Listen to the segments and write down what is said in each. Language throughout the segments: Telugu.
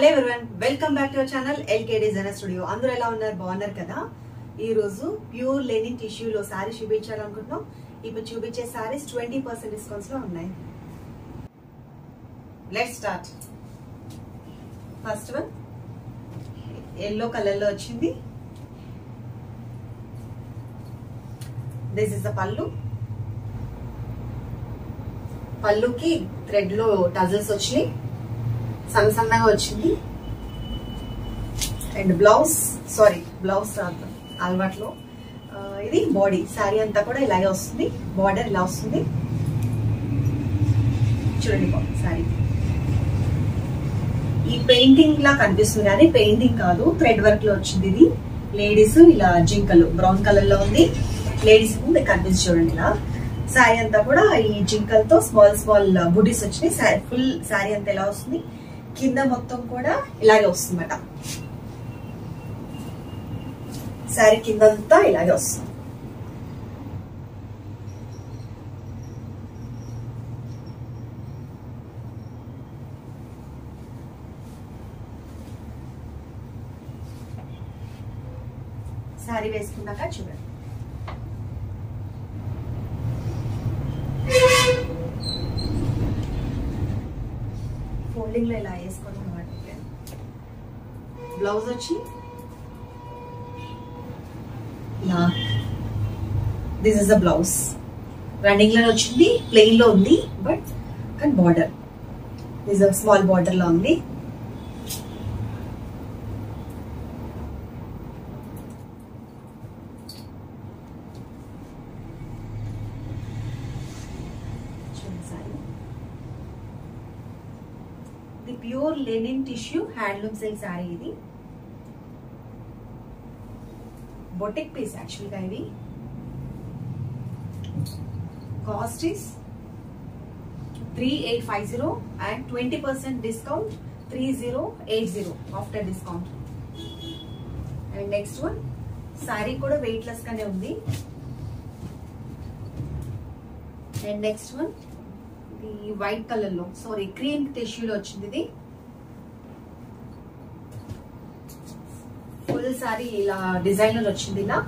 Hello everyone welcome back to our channel LK designer studio అందరూ ఎలా ఉన్నారు బాగున్నారు కదా ఈ రోజు ప్యూర్ లెనిన్ టిష్యూలో శారీ చూపించాలనుకుంటున్నాం ఇప్పుడు చూపించే శారీస్ ట్వంటీ పర్సెంట్ డిస్కౌంట్స్ లో ఉన్నాయి let start first one yellow colour లో వచ్చింది దిస్ ఇస్ ద పళ్ళు పళ్ళుకి థ్రెడ్ లో టజల్స్ వచ్చినాయి సన్న సన్నగా వచ్చింది అండ్ బ్లౌజ్ సారీ బ్లౌజ్ రాదు అలవాట్లో ఆ, ఇది బాడీ శారీ అంతా కూడా ఇలాగే వస్తుంది బార్డర్ ఇలా వస్తుంది చూడండి శారీ ఈ పెయింటింగ్ లా కనిపిస్తుంది కానీ పెయింటింగ్ కాదు థ్రెడ్ వర్క్ లో వచ్చింది ఇది లేడీస్ ఇలా జింకలు బ్రౌన్ కలర్ లో ఉంది లేడీస్ మీకు కనిపిస్తుంది చూడండి ఇలా శారీ అంతా కూడా ఈ జింకలతో స్మాల్ స్మాల్ బుటీస్ వచ్చినాయి ఫుల్ శారీ అంతా ఎలా వస్తుంది కింద మొత్తం కూడా ఇలాగే వస్తుంది అన్నమాట శారీ కిందంతా ఇలాగే వస్తుంది శారీ వేసుకున్నాక చూడండి ఫోల్డింగ్ లో ఇలా వేసుకోవడం అనమాట బ్లౌజ్ వచ్చి ఇలా this is a blouse running లో వచ్చింది ప్లెయిన్ లో ఉంది బట్ కానీ బార్డర్ దిస్ స్మాల్ బార్డర్ లో ఉంది చూడండి సారీ ఇది pure linen tissue handloom silk sari ఇది బొటిక్ పీస్ యాక్చువల్గా ఇది cost is three eight five zero and twenty percent discount three zero eight zero after discount and next one sari కూడా వెయిట్లెస్ గానే ఉంది అండ్ నెక్స్ట్ వన్ ఇది వైట్ కలర్ లో సారీ క్రీమ్ టిష్యూలో వచ్చింది ఇది ఫుల్ సారీ ఇలా డిజైనర్ వచ్చింది ఇలా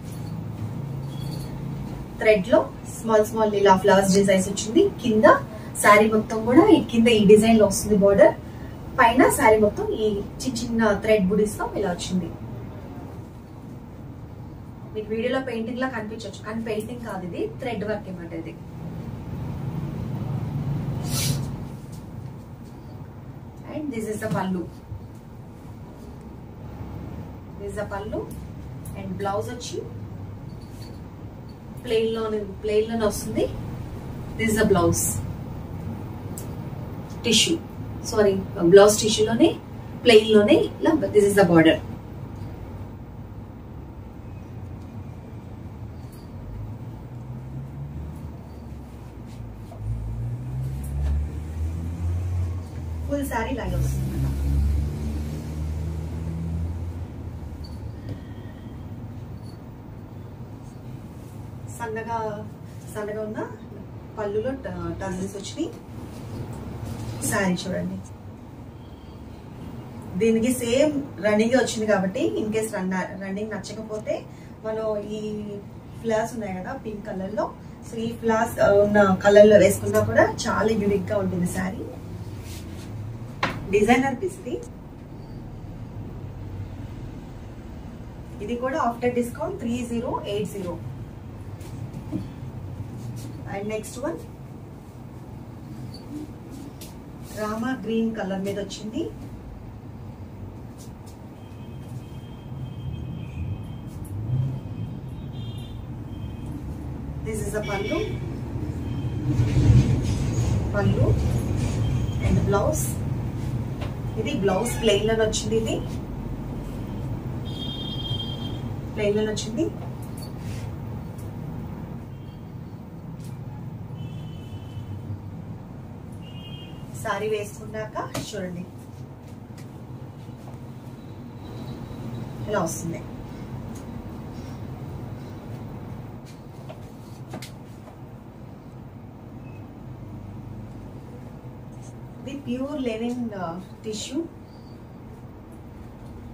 థ్రెడ్ లో స్మాల్ స్మాల్ ఇలా ఫ్లవర్స్ డిజైన్స్ వచ్చింది కింద శారీ మొత్తం కూడా ఈ కింద ఈ డిజైన్ లో వస్తుంది బార్డర్ పైన శారీ మొత్తం ఈ చిన్న చిన్న థ్రెడ్ బుడీస్ తో ఇలా వచ్చింది మీకు వీడియోలో పెయింటింగ్ లా కనిపించవచ్చు కానీ పెయింటింగ్ కాదు ఇది థ్రెడ్ వర్క్ ఏమాట ఇది and this is the pallu this the pallu and blouse వచ్చి ప్లెయిన్ లోనే ప్లెయిన్ లోనే వస్తుంది this the blouse tissue sari blouse టిష్యూలోనే ప్లెయిన్ లోనే ఇలా this is the border full sari లాగే వస్తుంది అన్నమాట. సన్నగా సన్నగా ఉన్న పళ్ళులో టజల్స్ వచ్చినాయి శారీ చూడండి దీనికి సేమ్ రన్నింగ్ వచ్చింది కాబట్టి ఇన్ కేస్ రన్ రన్నింగ్ నచ్చకపోతే మనం ఈ ఫ్లాస్ ఉన్నాయి కదా పింక్ కలర్ లో సో ఈ ఫ్లాస్ ఉన్న కలర్ లో వేసుకున్నా కూడా చాలా యూనిక్ గా ఉంటుంది శారీ డిజైనర్ పీస్ ఇది ఇది కూడా after discount three zero eight zero and next one Rama green colour మీద వచ్చింది this is a pallu pallu and blouse ఇది బ్లౌజ్ ప్లెయిన్ లో వచ్చింది ఇది ప్లెయిన్ లో వచ్చింది సారీ వేసుకున్నాక చూడండి ఇలా వస్తుంది ఇది pure linen tissue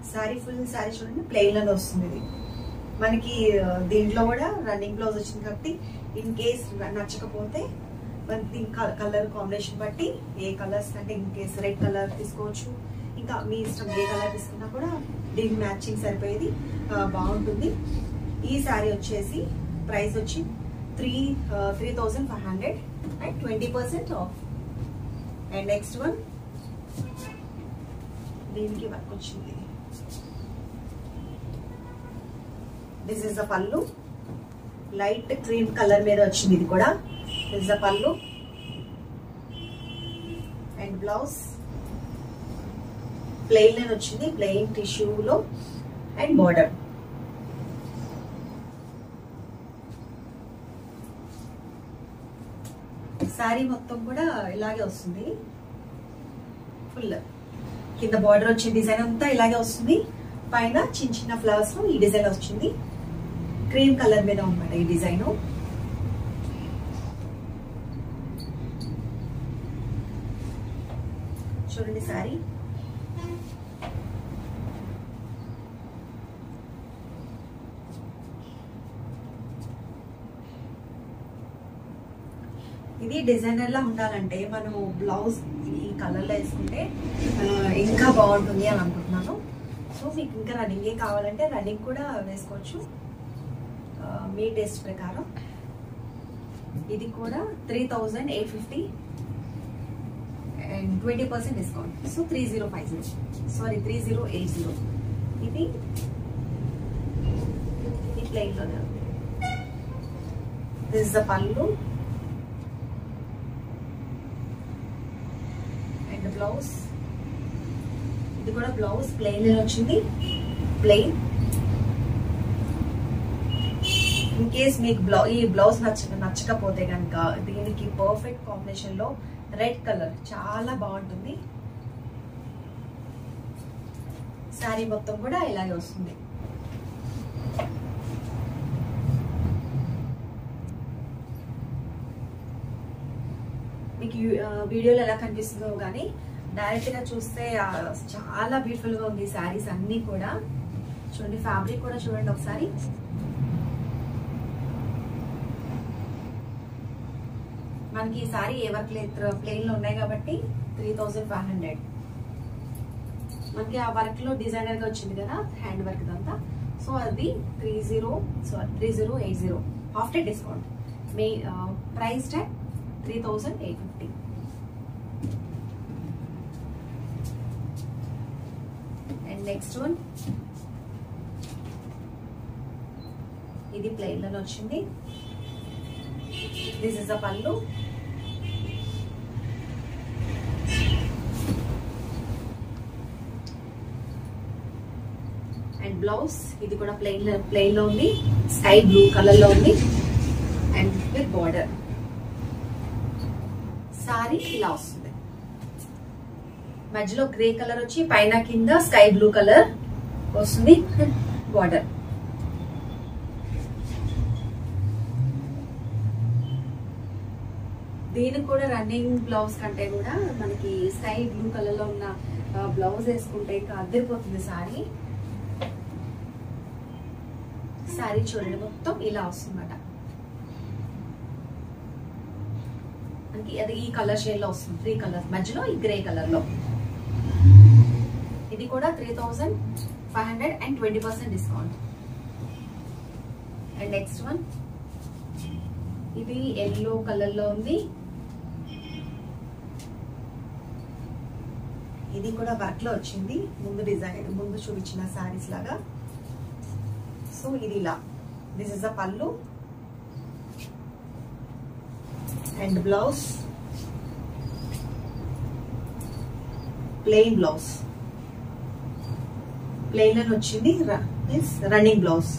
sari full sari చూడండి ప్లెయిన్ లోనే వస్తుంది ఇది మనకి ఆ, దీంట్లో కూడా రన్నింగ్ బ్లౌజ్ వచ్చింది కాబట్టి ఇన్ కేస్ నచ్చకపోతే మన దీని కలర్ కాంబినేషన్ బట్టి ఏ కలర్స్ అంటే ఇన్ కేస్ రెడ్ కలర్ తీసుకోవచ్చు ఇంకా మీ ఇష్టం ఏ కలర్ తీసుకున్నా కూడా దీనికి మ్యాచింగ్ సరిపోయేది ఆ, బాగుంటుంది ఈ శారీ వచ్చేసి ప్రైస్ వచ్చి three three thousand five hundred and twenty percent off and next one దీనికి వర్క్ వచ్చింది this is the pallu light cream colour మీద వచ్చింది ఇది కూడా this the pallu and blouse plain line వచ్చింది ప్లెయిన్ టిష్యూలో అండ్ బార్డర్ శారీ మొత్తం కూడా ఇలాగే వస్తుంది ఫుల్ కింద బార్డర్ వచ్చే డిజైన్ అంతా ఇలాగే వస్తుంది పైన చిన్న చిన్న ఫ్లవర్స్ ఈ డిజైన్ వచ్చింది క్రీమ్ కలర్ మీద అనమాట ఈ డిజైన్ చూడండి శారీ ఇది డిజైనర్ లా ఉండాలంటే మనం బ్లౌజ్ ఈ కలర్ లో వేసుకుంటే ఆ, ఇంకా బాగుంటుంది అని అనుకుంటున్నాను సో మీకు ఇంకా రన్నింగ్ ఏ కావాలంటే రన్నింగ్ కూడా వేసుకోవచ్చు ఆ, మీ టేస్ట్ ప్రకారం ఇది కూడా three thousand eight fifty and twenty percent discount so three zero five zero sorry three zero eight zero ఇది ఈ ప్లెయిన్లోనే ఉంది this the pallu and blouse ఇది కూడా బ్లౌజ్ ప్లెయిన్ వచ్చింది ప్లెయిన్ ఇన్ కేస్ మీకు బ్లౌ ఈ బ్లౌజ్ నచ్చ నచ్చకపోతే కనుక దీనికి పర్ఫెక్ట్ కాంబినేషన్ లో రెడ్ కలర్ చాలా బాగుంటుంది శారీ మొత్తం కూడా ఇలాగే వస్తుంది మీకు యు- ఆ, వీడియోలో ఎలా కనిపిస్తుందో కానీ డైరెక్ట్ గా చూస్తే ఆ, చాలా బ్యూటిఫుల్ గా ఉంది శారీస్ అన్ని కూడా చూడండి ఫ్యాబ్రిక్ కూడా చూడండి ఒకసారి మనకి ఈ సారీ ఏ వర్క్ లేదు ప్లెయిన్ లో ఉన్నాయి కాబట్టి త్రీ థౌజండ్ ఫైవ్ హండ్రెడ్ మనకి ఆ వర్క్ లో డిజైనర్ గా వచ్చింది కదా హ్యాండ్ వర్క్ ఇదంతా సో అది three zero sorry three zero eight zero after discount మీ price tag three thousand eight fifty and next one ఇది ప్లెయిన్ లో వచ్చింది this is a pallu and blouse ఇది కూడా ప్లెయిన్ ప్లెయిన్ లో ఉంది స్కై బ్లూ కలర్ లో ఉంది అండ్ విత్ బార్డర్ సారీ ఇలా వస్తుంది మధ్యలో గ్రే కలర్ వచ్చి పైన కింద స్కై బ్లూ కలర్ వస్తుంది బార్డర్ దీనికి కూడా రన్నింగ్ బ్లౌజ్ కంటే కూడా మనకి స్కై బ్లూ కలర్ లో ఉన్న బ్లౌజ్ వేసుకుంటే ఇంకా అద్దరిపోతుంది సారీ సారీ చూడండి మొత్తం ఇలా వస్తుందన్నమాట మనకి అది ఈ కలర్ షేడ్ లో వస్తుంది త్రీ కలర్స్ మధ్యలో ఈ గ్రే కలర్ లో ఇది కూడా three thousand five hundred and twenty percent discount and next one ఇది ఎల్లో కలర్ లో ఉంది ఇది కూడా వర్క్ లో వచ్చింది ముందు డిజైన్ ముందు చూపించిన సారీస్ లాగా సో ఇది ఇలా this is a pallu and blouse plain blouse plain అని వచ్చింది రన్నింగ్ బ్లౌజ్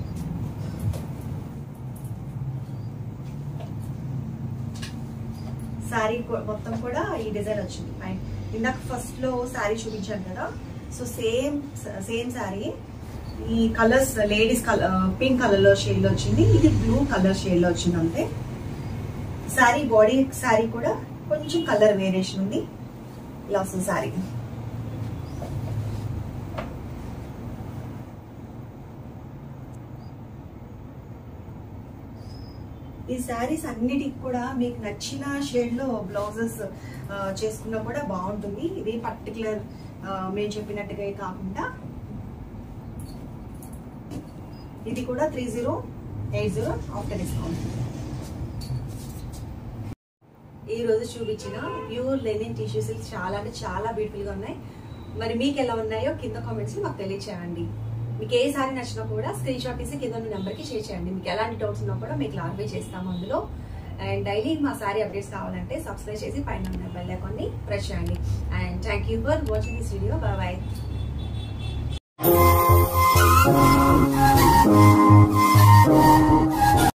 శారీ మొత్తం కూడా ఈ డిజైన్ వచ్చింది అండ్ ఇందాక ఫస్ట్ లో శారీ చూపించాను కదా సో సేమ్ సేమ్ శారీ ఈ colours ladies colour pink colour లో షేడ్ లో వచ్చింది ఇది బ్లూ కలర్ షేడ్ లో వచ్చింది అంతే శారీ బాడీ శారీ కూడా కొంచెం కలర్ వేరియేషన్ ఉంది ఇలా వస్తుంది శారీ ఈ శారీస్ అన్నిటికి కూడా మీకు నచ్చిన షేడ్ లో బ్లౌజెస్ చేసుకున్నా కూడా బాగుంటుంది ఇది పర్టికులర్ మేము చెప్పినట్టుగా కాకుండా ఇది కూడా three zero eight zero after discount ఈ రోజు చూపించిన ప్యూర్ లెనిన్ టిష్యూ సిల్క్స్ చాలా అంటే చాలా బ్యూటిఫుల్ గా ఉన్నాయి మరి మీకు ఎలా ఉన్నాయో కింద కామెంట్స్ మాకు తెలియచేయండి మీకు ఏ సారీ నచ్చినా కూడా స్క్రీన్ షాట్ తీసి కింద ఉన్న నెంబర్ కి షేర్ చేయండి మీకు ఎలాంటి డౌట్స్ ఉన్నా కూడా మీకు క్లారిఫై చేస్తాము అందులో అండ్ డైలీ మా సారీ అప్డేట్స్ కావాలంటే సబ్స్క్రైబ్ చేసి పైన ఉన్న బెల్ ఐకాన్ని ప్రెస్ చేయండి and thank you for watching this video bye bye